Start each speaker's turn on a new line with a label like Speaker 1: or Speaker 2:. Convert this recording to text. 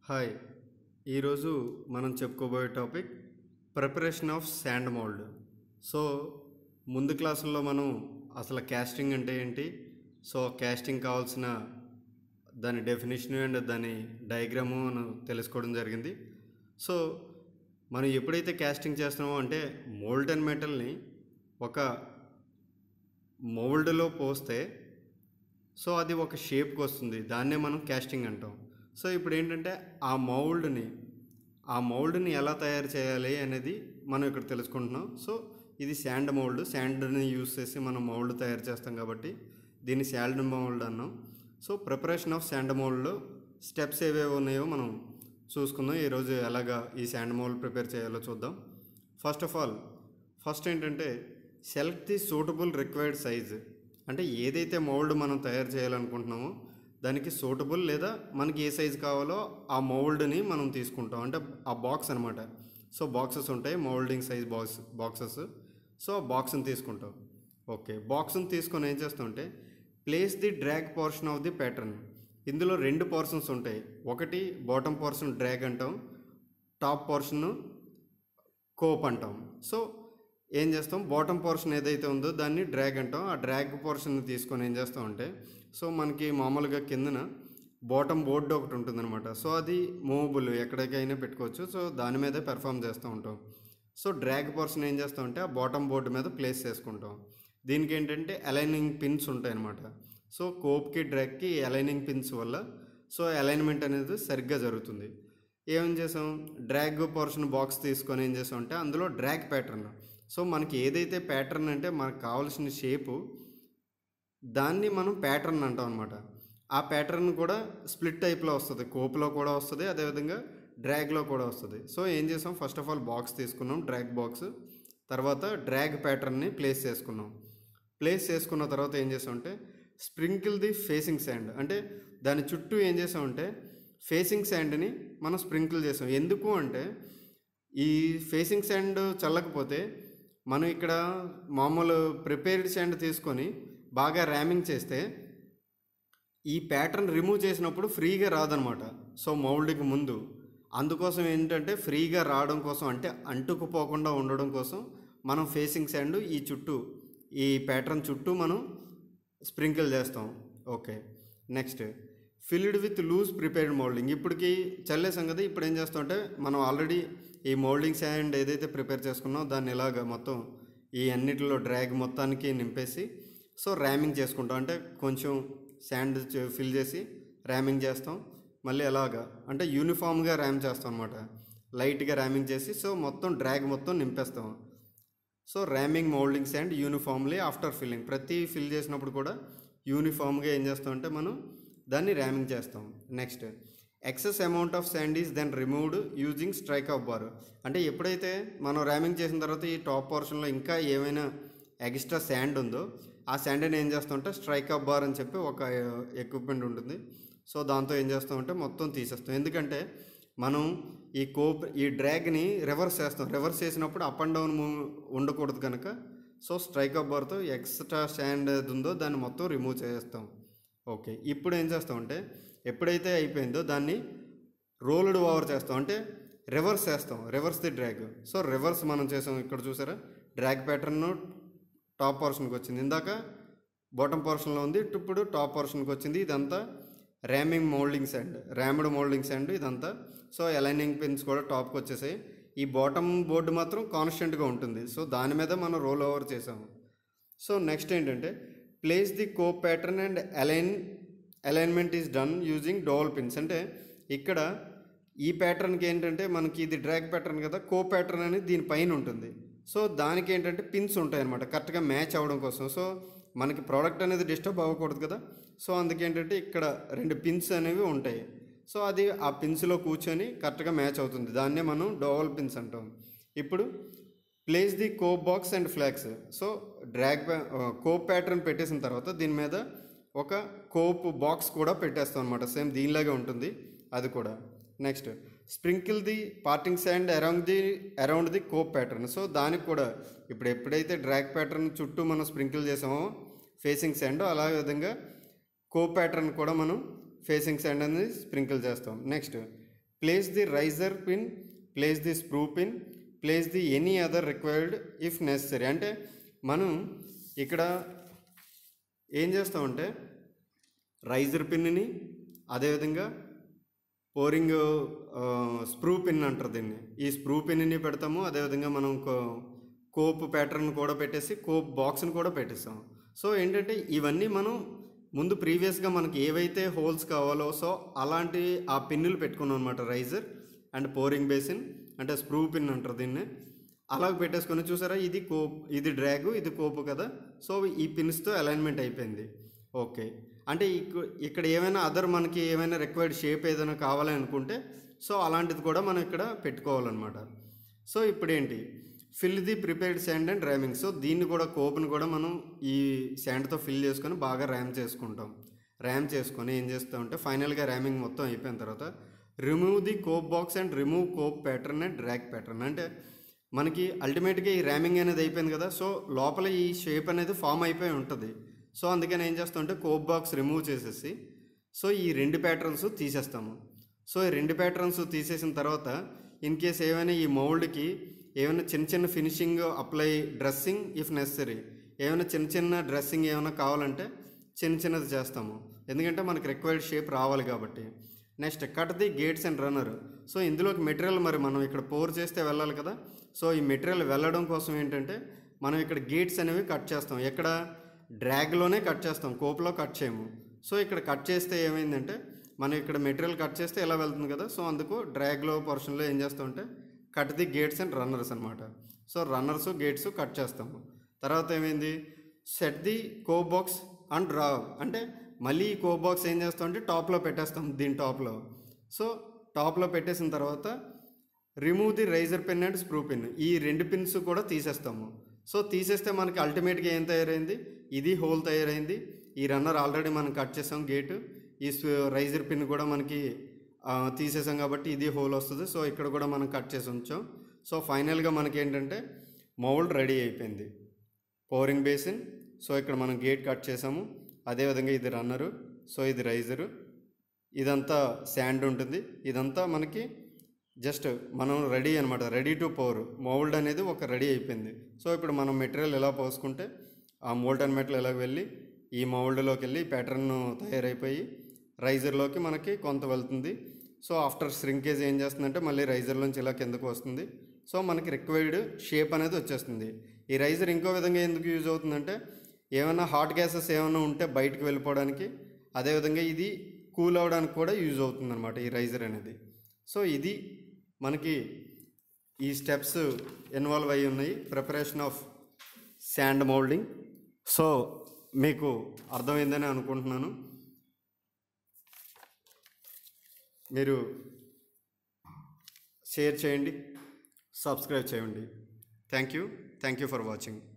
Speaker 1: hi ఈరోజు మనం చెప్పుకోబోయే topic preparation of sand mould so ముందు క్లాసుల్లో మనం అసలు క్యాస్టింగ్ అంటే ఏంటి సో క్యాస్టింగ్ కావాల్సిన దాని డెఫినేషన్ అండ్ దాని డయాగ్రాము మనం తెలుసుకోవడం జరిగింది సో మనం ఎప్పుడైతే క్యాస్టింగ్ చేస్తున్నామో అంటే మోల్డెన్ మెటల్ని ఒక మోల్డ్లో పోస్తే సో అది ఒక షేప్కి వస్తుంది దాన్నే మనం క్యాస్టింగ్ అంటాం సో ఇప్పుడు ఏంటంటే ఆ మౌల్డ్ని ఆ మౌల్డ్ని ఎలా తయారు చేయాలి అనేది మనం ఇక్కడ తెలుసుకుంటున్నాం సో ఇది శాండ్ మౌల్డ్ శాండ్ని యూస్ చేసి మనం మౌల్డ్ తయారు చేస్తాం కాబట్టి దీన్ని శాండ్ మౌల్డ్ అన్నాం సో ప్రిపరేషన్ ఆఫ్ శాండ్ మౌల్డ్లో స్టెప్స్ ఏవేవి ఉన్నాయో మనం చూసుకుందాం ఈరోజు ఎలాగా ఈ శాండ్ మౌల్డ్ ప్రిపేర్ చేయాలో చూద్దాం ఫస్ట్ ఆఫ్ ఆల్ ఫస్ట్ ఏంటంటే select the suitable required size అంటే ఏదైతే మౌల్డ్ మనం తయారు చేయాలనుకుంటున్నామో దానికి సూటబుల్ లేదా మనకి ఏ సైజు కావాలో ఆ మౌల్డ్ని మనం తీసుకుంటాం అంటే ఆ బాక్స్ అనమాట సో బాక్సెస్ ఉంటాయి moulding size box boxes so ఆ బాక్స్ని తీసుకుంటాం ఓకే బాక్స్ని తీసుకొని ఏం చేస్తామంటే place the drag portion of the pattern ఇందులో రెండు పోర్షన్స్ ఉంటాయి ఒకటి బాటమ్ పోర్షన్ డ్రాగ్ అంటాం టాప్ పోర్షన్ కోప్ అంటాం సో ఏం చేస్తాం బాటమ్ పోర్షన్ ఏదైతే ఉందో దాన్ని డ్రాగ్ అంటాం ఆ డ్రాగ్ పోర్షన్ తీసుకొని ఏం చేస్తాం అంటే సో మనకి మామూలుగా కిందన బాటమ్ బోర్డు ఒకటి ఉంటుందన్నమాట సో అది మూవబుల్ ఎక్కడికైనా పెట్టుకోవచ్చు సో దాని మీదే పెర్ఫామ్ చేస్తూ ఉంటాం సో డ్రాగ్ పోర్షన్ ఏం చేస్తామంటే ఆ బాటమ్ బోర్డు మీద ప్లేస్ చేసుకుంటాం దీనికి ఏంటంటే అలైనింగ్ పిన్స్ ఉంటాయన్నమాట సో కోప్కి డ్రాగ్కి అలైనింగ్ పిన్స్ వల్ల సో అలైన్మెంట్ అనేది సరిగ్గా జరుగుతుంది ఏం చేసాం డ్రాగ్ పోర్షన్ బాక్స్ తీసుకొని ఏం చేసాం అంటే అందులో డ్రాగ్ ప్యాటర్న్ సో మనకి ఏదైతే ప్యాటర్న్ అంటే మనకు కావాల్సిన షేపు దాన్ని మనం ప్యాటర్న్ అంటాం అనమాట ఆ ప్యాటర్న్ కూడా స్ప్లిట్ టైప్లో వస్తుంది కోప్లో కూడా వస్తుంది అదేవిధంగా డ్రాగ్లో కూడా వస్తుంది సో ఏం చేసాం ఫస్ట్ ఆఫ్ ఆల్ బాక్స్ తీసుకున్నాం డ్రాగ్ బాక్స్ తర్వాత డ్రాగ్ ప్యాటర్న్ని ప్లేస్ చేసుకున్నాం ప్లేస్ చేసుకున్న తర్వాత ఏం చేసామంటే స్ప్రింకిల్ ది ఫేసింగ్ శాండ్ అంటే దాని చుట్టూ ఏం చేసామంటే ఫేసింగ్ శాండ్ని మనం స్ప్రింకిల్ చేసాం ఎందుకు అంటే ఈ ఫేసింగ్ శాండ్ చల్లకపోతే మనం ఇక్కడ మామూలు ప్రిపేర్డ్ శాండ్ తీసుకొని బాగా ర్యామింగ్ చేస్తే ఈ ప్యాటర్న్ రిమూవ్ చేసినప్పుడు ఫ్రీగా రాదనమాట సో మౌల్డ్కి ముందు అందుకోసం ఏంటంటే ఫ్రీగా రావడం కోసం అంటే అంటుకుపోకుండా ఉండడం కోసం మనం ఫేసింగ్ శాండ్ ఈ చుట్టూ ఈ ప్యాటర్న్ చుట్టూ మనం స్ప్రింకిల్ చేస్తాం okay next filled with loose prepared moulding ఇప్పటికి చల్లేసాం కదా ఇప్పుడు ఏం చేస్తాం అంటే మనం ఆల్రెడీ ఈ మౌల్డింగ్ శాండ్ ఏదైతే ప్రిపేర్ చేసుకున్నామో దాన్ని ఇలాగ మొత్తం ఈ అన్నిటిలో డ్రాగ్ మొత్తానికి నింపేసి సో ర్యామింగ్ చేసుకుంటాం అంటే కొంచెం శాండ్ ఫిల్ చేసి ర్యామింగ్ చేస్తాం మళ్ళీ ఎలాగా అంటే యూనిఫామ్గా ర్యామ్ చేస్తాం అనమాట లైట్గా ర్యామింగ్ చేసి సో మొత్తం డ్రాగ్ మొత్తం నింపేస్తాం so ramming moulding sand uniformly after filling ప్రతి ఫిల్ చేసినప్పుడు కూడా యూనిఫామ్గా ఏం చేస్తామంటే మనం దాన్ని ర్యామింగ్ చేస్తాం next excess amount of sand is then removed using strike off bar అంటే ఎప్పుడైతే మనం ర్యామింగ్ చేసిన తర్వాత ఈ టాప్ పోర్షన్లో ఇంకా ఏమైనా ఎక్స్ట్రా శాండ్ ఉందో ఆ శాండ్ని ఏం చేస్తామంటే స్ట్రైక్ ఆఫ్ బార్ అని చెప్పి ఒక ఎక్విప్మెంట్ ఉంటుంది సో దాంతో ఏం చేస్తామంటే మొత్తం తీసేస్తాం ఎందుకంటే మనం ఈ కోప్ ఈ డ్రాగ్ని రివర్స్ చేస్తాం రివర్స్ చేసినప్పుడు అప్ అండ్ డౌన్ మూవ్ ఉండకూడదు కనుక సో స్ట్రైక్ అప్ బార్తో ఎక్స్ట్రా శాండ్ ఏది ఉందో దాన్ని మొత్తం రిమూవ్ చేస్తాం ఓకే ఇప్పుడు ఏం చేస్తామంటే ఎప్పుడైతే అయిపోయిందో దాన్ని రోల్డ్ ఓవర్ చేస్తాం అంటే రివర్స్ చేస్తాం reverse the drag so reverse మనం చేసాం ఇక్కడ చూసారా డ్రాగ్ ప్యాటర్న్ టాప్ పోర్షన్కి వచ్చింది ఇందాక బాటమ్ పోర్షన్లో ఉంది ఇప్పుడు టాప్ పోర్షన్కి వచ్చింది ఇదంతా ramming moulding sand rammed moulding sand ఇదంతా సో అలైనింగ్ పిన్స్ కూడా టాప్కి వచ్చేసాయి ఈ బాటమ్ బోర్డు మాత్రం కాన్స్టెంట్గా ఉంటుంది సో దాని మీద మనం రోల్ ఓవర్ చేసాము సో నెక్స్ట్ ఏంటంటే place the cope pattern and align alignment is done using dowel pins అంటే ఇక్కడ ఈ ప్యాటర్న్కి ఏంటంటే మనకి ఇది డ్రాగ్ ప్యాటర్న్ కదా కో ప్యాటర్న్ అనేది దీనిపైన ఉంటుంది సో దానికి ఏంటంటే పిన్స్ ఉంటాయి అనమాట కరెక్ట్గా మ్యాచ్ అవ్వడం కోసం సో మనకి ప్రోడక్ట్ అనేది డిస్టర్బ్ అవ్వకూడదు కదా సో అందుకేంటంటే ఇక్కడ రెండు పిన్స్ అనేవి ఉంటాయి సో అది ఆ పిన్స్లో కూర్చొని కరెక్ట్గా మ్యాచ్ అవుతుంది దాన్నే మనం డోవల్ పిన్స్ అంటాం ఇప్పుడు place the cope box and flags so drag cope pattern పెట్టేసిన తర్వాత దీని మీద ఒక కోప్ బాక్స్ కూడా పెట్టేస్తాం అనమాట సేమ్ దీనిలాగే ఉంటుంది అది కూడా next sprinkle the parting sand around the around the cope pattern so దానికి కూడా ఇప్పుడు ఎప్పుడైతే డ్రాగ్ ప్యాటర్న్ చుట్టూ మనం స్ప్రింకిల్ చేసామో ఫేసింగ్ శాండ్ అలా విధంగా కో ప్యాటర్న్ కూడా మనం ఫేసింగ్ శాండ్ అనేది స్ప్రింకిల్ చేస్తాం next place the riser pin place the sprue pin place the any other required if necessary అంటే మనం ఇక్కడ ఏం చేస్తామంటే రైజర్ పిన్ని అదేవిధంగా పోరింగ్ స్ప్రూ పిన్ అంటారు దీన్ని ఈ స్ప్రూ పిన్ని పెడతాము అదేవిధంగా మనం కో- కోప్ ప్యాటర్న్ కూడా పెట్టేసి కోప్ బాక్స్ని కూడా పెట్టేస్తాం సో ఏంటంటే ఇవన్నీ మనం ముందు ప్రీవియస్గా మనకి ఏవైతే హోల్స్ కావాలో సో అలాంటి ఆ పిన్నులు పెట్టుకున్నాం అనమాట రైజర్ అండ్ పోరింగ్ బేసిన్ అంటే స్ప్రూ పిన్ అంటారు దీన్ని అలాగ పెట్టేసుకొని చూసారా ఇది కోప్ ఇది డ్రాగ్ ఇది కోపు కదా సో ఈ పిన్స్తో అలైన్మెంట్ అయిపోయింది ఓకే అంటే ఇక్క- ఇక్కడ ఏమైనా అదర్ మనకి ఏమైనా రిక్వైర్డ్ షేప్ ఏదైనా కావాలి అనుకుంటే సో అలాంటిది కూడా మనం ఇక్కడ పెట్టుకోవాలన్నమాట సో ఇప్పుడు ఏంటి fill the prepared sand and ramming so దీన్ని కూడా కోప్ని కూడా మనం ఈ శాండ్తో ఫిల్ చేసుకొని బాగా ర్యామ్ చేసుకుంటాం ర్యామ్ చేసుకొని ఏం చేస్తామంటే ఫైనల్గా ర్యామింగ్ మొత్తం అయిపోయిన తర్వాత remove the cope box and remove cope pattern and drag pattern అంటే మనకి అల్టిమేట్గా ఈ ర్యామింగ్ అనేది అయిపోయింది కదా సో లోపల ఈ షేప్ అనేది ఫామ్ అయిపోయి ఉంటుంది సో అందుకని ఏం చేస్తామంటే కోప్ బాక్స్ రిమూవ్ చేసేసి సో ఈ రెండు ప్యాటర్న్స్ తీసేస్తాము సో ఈ రెండు ప్యాటర్న్స్ తీసేసిన తర్వాత ఇన్ కేస్ ఏమైనా ఈ మౌల్డ్కి ఏమైనా చిన్న చిన్న finishing apply dressing if necessary ఏమైనా చిన్న చిన్న డ్రెస్సింగ్ ఏమైనా కావాలంటే చిన్న చిన్నది చేస్తాము ఎందుకంటే మనకి రిక్వైర్డ్ షేప్ రావాలి కాబట్టి next cut the gates and runner so ఇందులోకి మెటీరియల్ మరి మనం ఇక్కడ పోర్ చేస్తే వెళ్ళాలి కదా సో ఈ మెటీరియల్ వెళ్ళడం కోసం ఏంటంటే మనం ఇక్కడ గేట్స్ అనేవి కట్ చేస్తాం ఎక్కడ డ్రాగ్లోనే కట్ చేస్తాం కోప్లో కట్ చేయము సో ఇక్కడ కట్ చేస్తే ఏమైందంటే మనం ఇక్కడ మెటీరియల్ కట్ చేస్తే ఎలా వెళ్తుంది కదా సో అందుకు డ్రాగ్లో పోర్షన్లో ఏం చేస్తామంటే cut the gates and runners అనమాట సో రన్నర్స్ గేట్స్ కట్ చేస్తాము తర్వాత ఏమైంది set the cope box and drag అంటే మళ్ళీ ఈ కో బాక్స్ ఏం చేస్తామంటే టాప్లో పెట్టేస్తాం దీని టాప్లో సో టాప్లో పెట్టేసిన తర్వాత remove the riser pin and screw pin ఈ రెండు పిన్స్ కూడా తీసేస్తాము సో తీసేస్తే మనకి అల్టిమేట్గా ఏం తయారైంది ఇది హోల్ తయారైంది ఈ రన్నర్ ఆల్రెడీ మనం కట్ చేసాం గేటు ఈ రైజర్ పిన్ కూడా మనకి ఆ, తీసేసాం కాబట్టి ఇది హోల్ వస్తుంది సో ఇక్కడ కూడా మనం కట్ చేసి ఉంచాం సో ఫైనల్గా మనకి ఏంటంటే మౌల్డ్ రెడీ అయిపోయింది పవరింగ్ బేసిన్ సో ఇక్కడ మనం గేట్ కట్ చేసాము అదేవిధంగా ఇది రన్నరు సో ఇది రైజరు ఇదంతా శాండ్ ఉంటుంది ఇదంతా మనకి జస్ట్ మనం రెడీ అనమాట రెడీ టు పవర్ మౌల్డ్ అనేది ఒక రెడీ అయిపోయింది సో ఇప్పుడు మనం మెటీరియల్ ఎలా పోసుకుంటే ఆ మోల్టన్ మెటల్ ఎలా వెళ్ళి ఈ మౌల్డ్లోకి వెళ్ళి ప్యాటర్న్ తయారైపోయి రైజర్లోకి మనకి కొంత వెళ్తుంది సో ఆఫ్టర్ శ్రింకేజ్ ఏం చేస్తుందంటే మళ్ళీ రైజర్లోంచి ఇలా కిందకు వస్తుంది సో మనకి రిక్వైర్డ్ షేప్ అనేది వచ్చేస్తుంది ఈ రైజర్ ఇంకో విధంగా ఎందుకు యూజ్ అవుతుందంటే ఏమైనా హాట్ గ్యాసెస్ ఏమైనా ఉంటే బయటకు వెళ్ళిపోవడానికి అదేవిధంగా ఇది కూల్ అవ్వడానికి కూడా యూజ్ అవుతుంది అనమాట ఈ రైజర్ అనేది సో ఇది మనకి ఈ స్టెప్స్ ఇన్వాల్వ్ అయి ఉన్నాయి preparation of sand moulding so మీకు అర్థమైందని అనుకుంటున్నాను మీరు షేర్ చేయండి సబ్స్క్రైబ్ చేయండి thank you thank you for watching